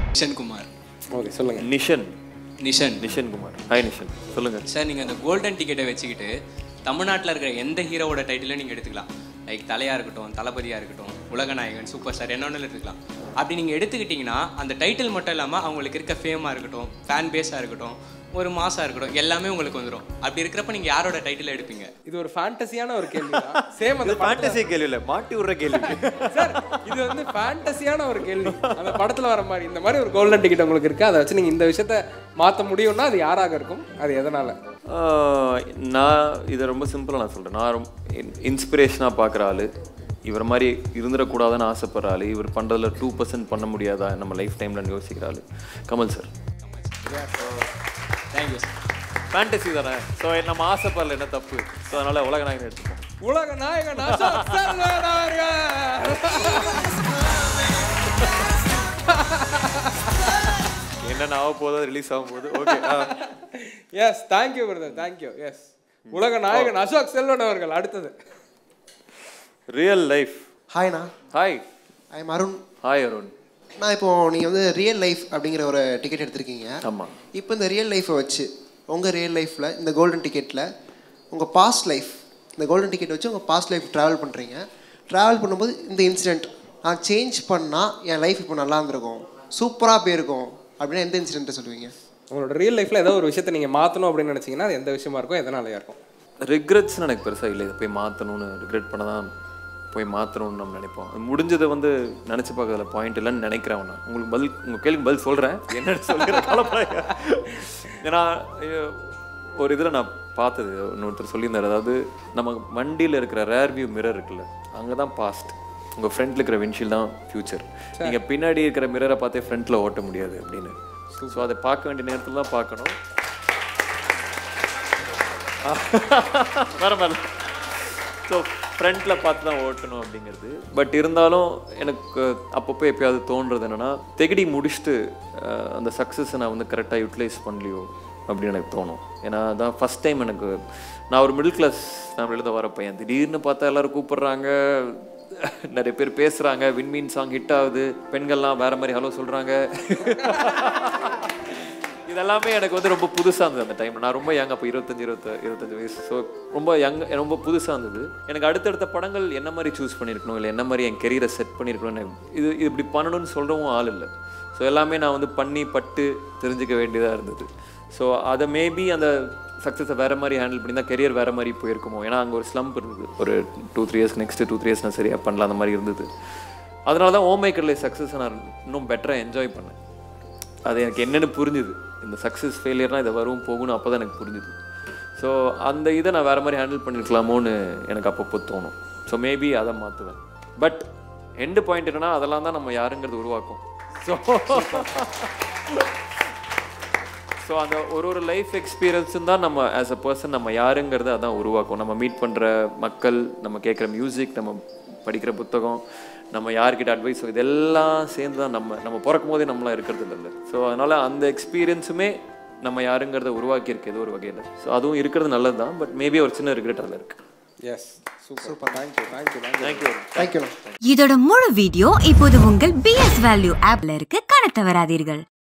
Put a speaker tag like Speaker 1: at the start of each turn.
Speaker 1: நிஷன் Kumar
Speaker 2: okay சொல்லுங்க
Speaker 3: நிஷன்
Speaker 1: நிஷன்
Speaker 3: நிஷன் Kumar hi நிஷன் சொல்லுங்க
Speaker 1: sir நீங்கள் அந்த கோல்டன் டிக்கெட்டை வச்சுக்கிட்டு தமிழ்நாட்டில் இருக்கிற எந்த ஹீரோவோட டைட்டிலும் நீங்கள் எடுத்துக்கலாம் லைக் தலையாக இருக்கட்டும் தளபதியாக இருக்கட்டும் உலகநாயகன் சூப்பர் ஸ்டார் என்ன ஒன்றும் எடுத்துக்கலாம் அப்படி நீங்கள் எடுத்துக்கிட்டிங்கன்னா அந்த டைட்டில் மட்டும் இல்லாமல் அவங்களுக்கு இருக்க ஃபேமாக இருக்கட்டும் ஃபேன் பேஸாக இருக்கட்டும் ஒரு மாசாக இருக்கட்டும் எல்லாமே உங்களுக்கு வந்துடும் அப்படி இருக்கிறப்ப நீங்கள் யாரோட டைட்டில் எடுப்பீங்க
Speaker 2: இது ஒரு ஃபேண்டசியான ஒரு கேள்வி தான் சேம் அந்த
Speaker 3: இது ஃபேண்டசி கேள்வி இல்ல மாட்டி விடுற கேள்வி
Speaker 2: சார் இது வந்து ஃபேண்டசியான ஒரு கேள்வி அந்த படத்துல வர மாதிரி இந்த மாதிரி ஒரு கோல்டன் டிக்கெட் உங்களுக்கு இருக்கு அதை வச்சு நீங்க இந்த விஷயத்த மாத்த முடியும்னா அது யாராக இருக்கும் அது எதனால
Speaker 3: ஆஹ் நான் இதை ரொம்ப சிம்பிளாக நான் சொல்கிறேன் நான் ரொம்ப இன்ஸ்பிரேஷனாக பார்க்குற ஆள் இவர் மாதிரி இருந்துடக்கூடாதுன்னு ஆசைப்படுற ஆள் இவர் பண்ணுறதுல டூ பர்சன்ட் பண்ண முடியாதா நம்ம லைஃப் டைமில் யோசிக்கிற ஆள் Kamal sir
Speaker 1: thank you sir
Speaker 3: fantasy தானே ஸோ நம்ம ஆசைப்படல என்ன தப்பு ஸோ அதனால் உலக நாயகன் எடுத்துப்போம்
Speaker 2: உலக நாயகன் அசோக் செல்வன் அவர்கள்.
Speaker 3: என்னென்ன ஆக போதோ ரிலீஸ் ஆகும் போது okay
Speaker 2: yes thank you brother thank you yes உலக நாயகன் அசோக் செல்வன் அவர்கள் அடுத்தது
Speaker 3: ரியல் லைஃப்
Speaker 4: ஹாய்ண்ணா
Speaker 3: hi
Speaker 4: I am Arun
Speaker 3: hi Arun
Speaker 4: நான் இப்போ நீங்கள் வந்து ரியல் லைஃப் அப்படிங்கிற ஒரு டிக்கெட் எடுத்திருக்கீங்க
Speaker 3: ஆமாம்
Speaker 4: இப்போ இந்த ரியல் லைஃப்பை வச்சு உங்கள் ரியல் லைஃப்பில் இந்த கோல்டன் டிக்கெட்டில் உங்கள் பாஸ்ட் லைஃப் இந்த கோல்டன் டிக்கெட் வச்சு உங்கள் பாஸ்ட் லைஃப் ட்ராவல் பண்ணுறீங்க ட்ராவல் பண்ணும்போது இந்த இன்சிடெண்ட் நான் சேஞ்ச் பண்ணால் என் லைஃப் இப்போ நல்லா இருந்திருக்கும் சூப்பராக போயிருக்கும் அப்படின்னா எந்த இன்சிடென்ட்டை சொல்லுவீங்க
Speaker 2: உங்களோட ரியல் லைஃப்ல ஏதோ ஒரு விஷயத்தை நீங்க மாத்தணும் அப்படின்னு நினைச்சீங்கன்னா அது எந்த விஷயமா இருக்கும் எதனாலயா இருக்கும்
Speaker 3: ரிக்ரெட்ஸ்னு எனக்கு பெருசாக இல்லை இதை போய் மாற்றணும்னு ரிக்ரெட் பண்ண தான் போய் மாற்றணும்னு நம்ம நினைப்போம் அது முடிஞ்சதை வந்து நினச்சி பார்க்கறதுல பாயிண்ட் இல்லைன்னு நினைக்கிறேன் நான் உங்களுக்கு பதில் உங்கள் கேள்விக்கு பதில் சொல்கிறேன் என்னன்னு சொல்கிற கலப்படாங்க ஏன்னா ஐயோ, ஒரு இதில் நான் பார்த்தது இன்னொருத்தர் சொல்லியிருந்தார் அதாவது நம்ம வண்டியில் இருக்கிற ரேர் வியூ மிரர் இருக்குல்ல அங்கே தான் பாஸ்ட் உங்கள் ஃப்ரண்ட்டில் இருக்கிற விண்ஷீல் தான் ஃப்யூச்சர் நீங்கள் பின்னாடி இருக்கிற மிரரை பார்த்தே ஃப்ரண்ட்டில் ஓட்ட முடியாது அப்படின்னு ஸோ அதை பார்க்க வேண்டிய நேரத்தில் தான் பார்க்கணும் வர வர ஸோ ஃப்ரண்ட்டில் பார்த்து தான் ஓட்டணும் அப்படிங்கிறது பட் இருந்தாலும் எனக்கு அப்பப்போ எப்பயாவது தோன்றது என்னென்னா தெகடி முடிச்சுட்டு அஹ், அந்த சக்ஸஸை நான் வந்து கரெக்டாக யூட்டிலைஸ் பண்ணலையோ அப்படின்னு எனக்கு தோணும் ஏன்னா அதான் ஃபஸ்ட் டைம் எனக்கு நான் ஒரு மிடில் கிளாஸ் ஃபேமிலியில் தான் வர பையன் திடீர்னு பார்த்தா எல்லாரும் கூப்பிடுறாங்க நிறைய பேர் பேசுகிறாங்க விண்மீன் சாங் ஹிட் ஆகுது பெண்கள்லாம் வேற மாதிரி ஹலோ சொல்கிறாங்க இதெல்லாமே எனக்கு வந்து ரொம்ப புதுசாக இருந்தது அந்த டைம் நான் ரொம்ப யங் அப்போ இருபத்தஞ்சு இருபத்த இருபத்தஞ்சு வயசு ஸோ ரொம்ப யங் ரொம்ப புதுசாக இருந்தது எனக்கு அடுத்தடுத்த படங்கள் என்ன மாதிரி சூஸ் பண்ணியிருக்கணும் இல்லை என்ன மாதிரி என் கெரியரை செட் பண்ணியிருக்கணும்னு இது இது இப்படி பண்ணணும்னு சொல்கிறவும் ஆள் இல்லை ஸோ எல்லாமே நான் வந்து பண்ணி பட்டு தெரிஞ்சுக்க வேண்டியதாக இருந்தது ஸோ அதை மேபி அந்த சக்ஸஸை வேறு மாதிரி ஹேண்டில் பண்ணி தான் கெரியர் வேறு மாதிரி போயிருக்குமோ ஏன்னா அங்கே ஒரு ஸ்லம்ப் இருந்தது ஒரு two three years next two three years நான் சரியாக பண்ணலாம் அந்த மாதிரி இருந்தது அதனால தான் ஓமை கடலை சக்ஸஸை நான் இன்னும் பெட்டராக என்ஜாய் பண்ணேன் அது எனக்கு என்னென்னு புரிஞ்சுது இந்த சக்ஸஸ் ஃபெயிலியர்னால் இதை வரும் போகும்னு அப்போ தான் எனக்கு புரிஞ்சுது ஸோ அந்த இதை நான் வேறு மாதிரி ஹேண்டில் பண்ணியிருக்கலாமோன்னு எனக்கு அப்பப்போ தோணும் ஸோ மேபி அதை மாற்றுவேன் பட் எண்டு பாயிண்ட் என்னன்னா அதெல்லாம் தான் நம்ம யாருங்கிறது உருவாக்கும் ஸோ ஸோ அந்த ஒரு ஒரு லைஃப் எக்ஸ்பீரியன்ஸும் தான் நம்ம ஆஸ் அ பர்சன் நம்ம யாருங்கிறத அதான் உருவாக்கும் நம்ம மீட் பண்ணுற மக்கள் நம்ம கேட்குற மியூசிக் நம்ம படிக்கிற புத்தகம் நம்ம யார்கிட்ட அட்வைஸ் இதெல்லாம் சேர்ந்து தான் நம்ம நம்ம பிறக்கும் போதே நம்மளாம் இருக்கிறது இல்லை ஸோ அதனால் அந்த எக்ஸ்பீரியன்ஸுமே நம்ம யாருங்கிறத உருவாக்கியிருக்கு ஏதோ ஒரு வகையில் ஸோ அதுவும் இருக்கிறது நல்லது தான் பட் மேபி ஒரு சின்ன ரிக்ரெட் அதில் இருக்குது
Speaker 2: yes super super thank you thank you thank you
Speaker 3: thank you
Speaker 4: தேங்க்யூண்ணா
Speaker 5: இதோட முழு வீடியோ இப்போது உங்கள் பிஎஸ் வேல்யூ ஆப்ல இருக்கு காண தவறாதீர்கள்